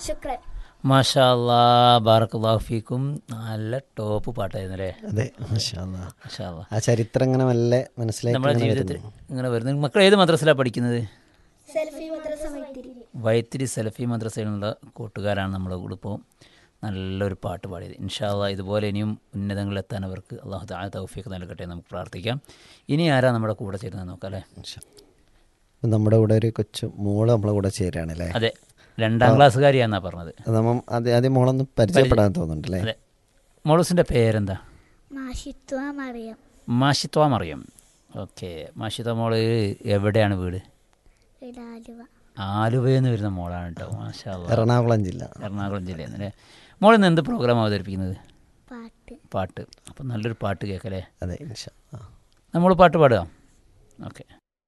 ശുക്രൻ മാഷാ അല്ലാ ബാറക്കല്ലാഹു ഫീക്കും നല്ല ടോപ്പ് പാട്ടായിരുന്നു അല്ലേ അതെ മാഷാ അല്ലാ. മാഷാ അല്ലാ ആ ചരിത്രം ഇങ്ങനെ മെല്ലെ മനസ്സിലാക്കി നമ്മുടെ ഇങ്ങനെ ജീവിതത്തിൽ വരുന്നു. ഇങ്ങനെ വരുന്നത് മക്കൾ ഏത് മദ്രസയിലാണ് പഠിക്കുന്നത് സെൽഫി മദ്രസ മൈത്തിരി വൈത്തിരി സലഫി മദ്രസയിലുള്ള കൂട്ടുകാരാണ് നമ്മുടെ കൂടെ ഇപ്പോൾ നല്ലൊരു പാട്ട് പാടിയത് ഇൻഷാല്ല ഇതുപോലെ ഇനിയും ഉന്നതങ്ങളിലെത്താൻ അവർക്ക് അള്ളാഹു താഴെ തൗഫീഖ് നൽകട്ടെ എന്ന് നമുക്ക് പ്രാർത്ഥിക്കാം ഇനി ആരാ നമ്മുടെ കൂടെ ചേരുന്നത് നോക്കാം അല്ലേ മാഷാ. ഇപ്പൊ നമ്മുടെ കൂടെ ഒരു കൊച്ചു മോള് നമ്മളെ കൂടെ ചേരാണ് അല്ലേ അതെ രണ്ടാം ക്ലാസ്സുകാരിയാന്നാ പറഞ്ഞത് അത് നമ്മ ആദ്യം ആദ്യം മോളൊന്ന് പരിചയപ്പെടാൻ തോന്നുന്നുണ്ട് അല്ലേ അതെ മോളൂസിൻ്റെ പേരെന്താ മാഷിത്വ മറിയം മാഷിത്വ മറിയം ഓക്കെ മാഷിത്വ മോള് എവിടെയാണ് വീട് ഇടാലുവ ആലുവയിൽ നിന്ന് വരുന്ന മോളാണ് കേട്ടോ മാഷാ അല്ലാ. എറണാകുളം ജില്ല എറണാകുളം ജില്ലയിൽ നിന്ന് അല്ലേ മോൾ ഇന്ന് എന്ത് പ്രോഗ്രാം അവതരിപ്പിക്കുന്നത് പാട്ട് പാട്ട് അപ്പം നല്ലൊരു പാട്ട് കേൾക്കല്ലേ അതെ ഇൻഷാ ആ. നമ്മൾ പാട്ട് പാടുക ഓക്കെ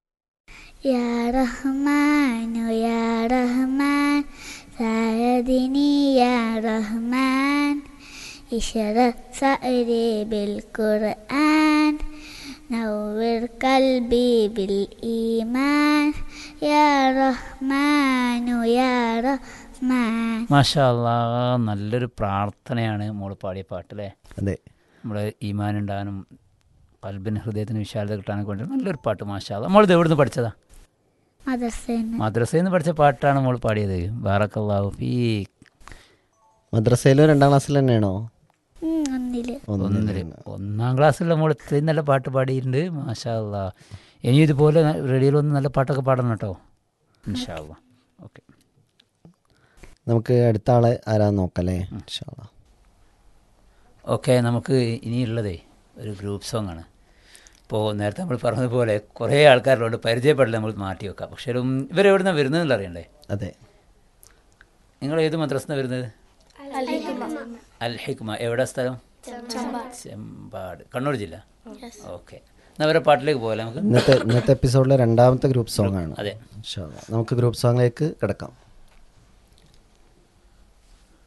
യാ റഹ്മാനു യാ റഹ്മാൻ സായദിനി യാ റഹ്മാൻ ഇഷറ സഅരി ബിൽ ഖുർആൻ നവ്വിർ കൽബി ബിൽ ഈമാൻ യാ റഹ്മാനു യാ റഹ്മാൻ മാഷാ അല്ലാ നല്ലൊരു പ്രാർത്ഥനയാണ് മോൾ പാടിയ പാട്ട് അല്ലേ അതെ നമ്മുടെ ഈമാൻ ഉണ്ടാകാനും കൽബിന് ഹൃദയത്തിന് വിശാലത കിട്ടാനൊക്കെ വേണ്ടി നല്ലൊരു പാട്ട് മാഷാ അല്ലാ മോൾ ഇത് എവിടെ നിന്ന് പഠിച്ചതാ മദർസേന് മദ്രസയിൽ നിന്ന് പഠിച്ച പാട്ടാണ് മോൾ പാടിയത് ബാറക്കല്ലാഹു ഫീ മദ്രസയിലും രണ്ടാം ക്ലാസ്സിൽ തന്നെയാണോ ഉം, ഒന്നില് ഒന്നില് ഒന്നാം ക്ലാസ്സിലുള്ള മോൾ ഇത്രയും നല്ല പാട്ട് പാടിയിട്ടുണ്ട് മാഷാ അല്ലാ ഇനി ഇതുപോലെ റേഡിയോയിൽ ഒന്ന് നല്ല പാട്ടൊക്കെ പാടണം കേട്ടോ ഇൻഷാ അല്ലാ ഓക്കെ നമുക്ക് അടുത്ത ആളെ ആരാന്ന് നോക്കല്ലേ ഇൻഷാ അല്ലാ. ഓക്കെ നമുക്ക് ഇനിയുള്ളതേ ഒരു ഗ്രൂപ്പ് സോങ് ആണ് ഇപ്പോൾ നേരത്തെ നമ്മൾ പറഞ്ഞതുപോലെ കുറേ ആൾക്കാരിലോട്ട് പരിചയപ്പെടില്ല നമ്മൾ മാറ്റി വെക്കാം പക്ഷേ ഒരു ഇവരെവിടെ നിന്നാണ് വരുന്നതെന്ന് അറിയണ്ടേ അതെ നിങ്ങൾ ഏത് മദ്രസ വരുന്നത് അൽ ഹിക്മ എവിടെ സ്ഥലം ചെമ്പാട് കണ്ണൂർ ജില്ല ഓക്കെ എന്നാൽ അവരെ പാട്ടിലേക്ക് പോകാം നമുക്ക് ഇന്നത്തെ ഇന്നത്തെ എപ്പിസോഡിലെ രണ്ടാമത്തെ ഗ്രൂപ്പ് സോങ് ആണ് അതെ ഇൻഷാ അല്ലാ. നമുക്ക് ഗ്രൂപ്പ് സോങ്ങിലേക്ക് കിടക്കാം